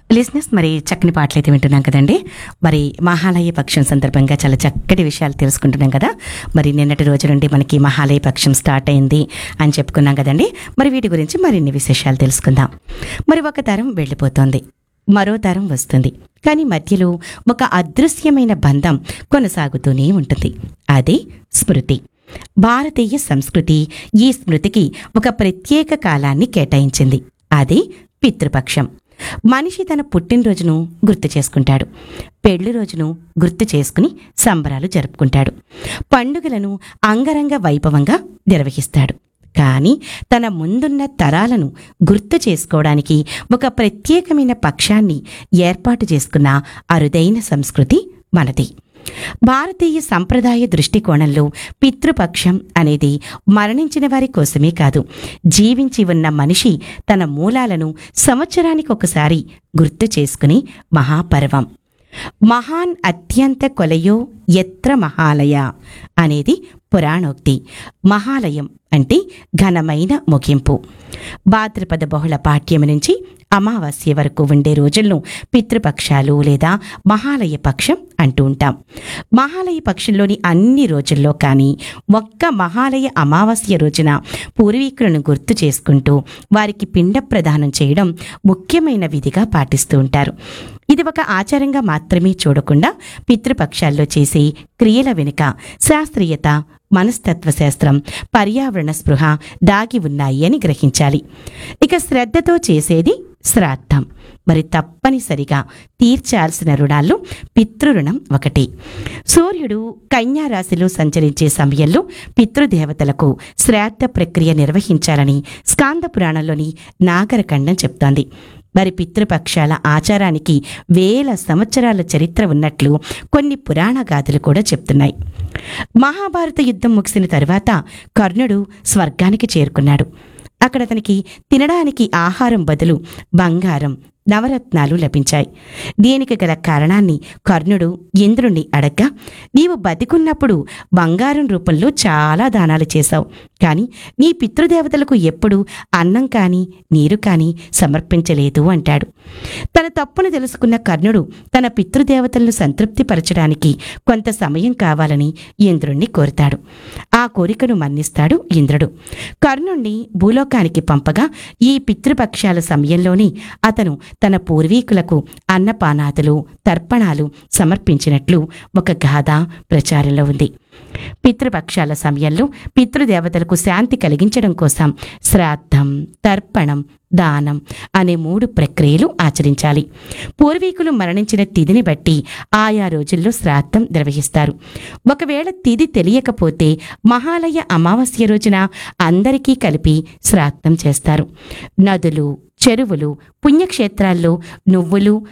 లిజినెస్ మరి చక్కని పాటలు అయితే వింటున్నాం కదండి మరి మహాలయ పక్షం సందర్భంగా చాలా చక్కటి విషయాలు తెలుసుకుంటున్నాం కదా మరి నిన్నటి రోజు నుండి మనకి మహాలయ పక్షం స్టార్ట్ అయింది అని చెప్పుకున్నాం కదండి మరి వీటి గురించి మరిన్ని విశేషాలు తెలుసుకుందాం మరి ఒక తరం వెళ్ళిపోతుంది మరో తరం వస్తుంది కానీ మధ్యలో ఒక అదృశ్యమైన బంధం కొనసాగుతూనే ఉంటుంది అదే స్మృతి భారతీయ సంస్కృతి ఈ స్మృతికి ఒక ప్రత్యేక కాలాన్ని కేటాయించింది అదే పితృపక్షం మనిషి తన పుట్టినరోజును గుర్తు చేసుకుంటాడు పెళ్లి రోజును గుర్తు చేసుకుని సంబరాలు జరుపుకుంటాడు పండుగలను అంగరంగ వైభవంగా నిర్వహిస్తాడు కానీ తన ముందున్న తరాలను గుర్తు చేసుకోవడానికి ఒక ప్రత్యేకమైన పక్షాన్ని ఏర్పాటు చేసుకున్న అరుదైన సంస్కృతి మనది భారతీయ సంప్రదాయ దృష్టికోణంలో పితృపక్షం అనేది మరణించిన వారి కోసమే కాదు జీవించి ఉన్న మనిషి తన మూలాలను సంవత్సరానికి ఒకసారి గుర్తు చేసుకుని మహాపర్వం మహాన్ అత్యంత కొలయో ఎత్ర మహాలయ అనేది పురాణోక్తి మహాలయం అంటే ఘనమైన ముగింపు భాద్రపద బహుళ పాఠ్యం నుంచి అమావాస్య వరకు ఉండే రోజులను పితృపక్షాలు లేదా మహాలయ పక్షం అంటూ ఉంటాం మహాలయ పక్షంలోని అన్ని రోజుల్లో కానీ ఒక్క మహాలయ అమావాస్య రోజున పూర్వీకులను గుర్తు చేసుకుంటూ వారికి పిండ ప్రదానం చేయడం ముఖ్యమైన విధిగా పాటిస్తూ ఉంటారు ఇది ఒక ఆచారంగా మాత్రమే చూడకుండా పితృపక్షాల్లో చేసే క్రియల వెనుక శాస్త్రీయత మనస్తత్వ శాస్త్రం పర్యావరణ స్పృహ దాగి ఉన్నాయి అని గ్రహించాలి ఇక శ్రద్ధతో చేసేది శ్రాద్ధం మరి తప్పనిసరిగా తీర్చాల్సిన రుణాల్లో పితృరుణం ఒకటి సూర్యుడు కన్యా రాశిలో సంచరించే సమయంలో పితృదేవతలకు శ్రాద్ధ ప్రక్రియ నిర్వహించాలని స్కాంద పురాణంలోని నాగరఖండం చెప్తోంది మరి పితృపక్షాల ఆచారానికి వేల సంవత్సరాల చరిత్ర ఉన్నట్లు కొన్ని పురాణ గాథలు కూడా చెప్తున్నాయి మహాభారత యుద్ధం ముగిసిన తరువాత కర్ణుడు స్వర్గానికి చేరుకున్నాడు అక్కడ అతనికి తినడానికి ఆహారం బదులు బంగారం నవరత్నాలు లభించాయి దీనికి గల కారణాన్ని కర్ణుడు ఇంద్రుణ్ణి అడగ్గా నీవు బతికున్నప్పుడు బంగారం రూపంలో చాలా దానాలు చేశావు కానీ నీ పితృదేవతలకు ఎప్పుడు అన్నం కానీ నీరు కానీ సమర్పించలేదు అంటాడు తన తప్పును తెలుసుకున్న కర్ణుడు తన పితృదేవతలను సంతృప్తిపరచడానికి కొంత సమయం కావాలని ఇంద్రుణ్ణి కోరుతాడు ఆ కోరికను మన్నిస్తాడు ఇంద్రుడు కర్ణుణ్ణి భూలోకానికి పంపగా ఈ పితృపక్షాల సమయంలోనే అతను తన పూర్వీకులకు అన్నపానాదులు తర్పణాలు సమర్పించినట్లు ఒక గాథ ప్రచారంలో ఉంది పితృపక్షాల సమయంలో పితృదేవతలకు శాంతి కలిగించడం కోసం శ్రాద్ధం తర్పణం దానం అనే మూడు ప్రక్రియలు ఆచరించాలి పూర్వీకులు మరణించిన తిథిని బట్టి ఆయా రోజుల్లో శ్రాద్ధం నిర్వహిస్తారు ఒకవేళ తిథి తెలియకపోతే మహాలయ అమావాస్య రోజున అందరికీ కలిపి శ్రాద్ధం చేస్తారు నదులు చెరువులు పుణ్యక్షేత్రాల్లో నువ్వులు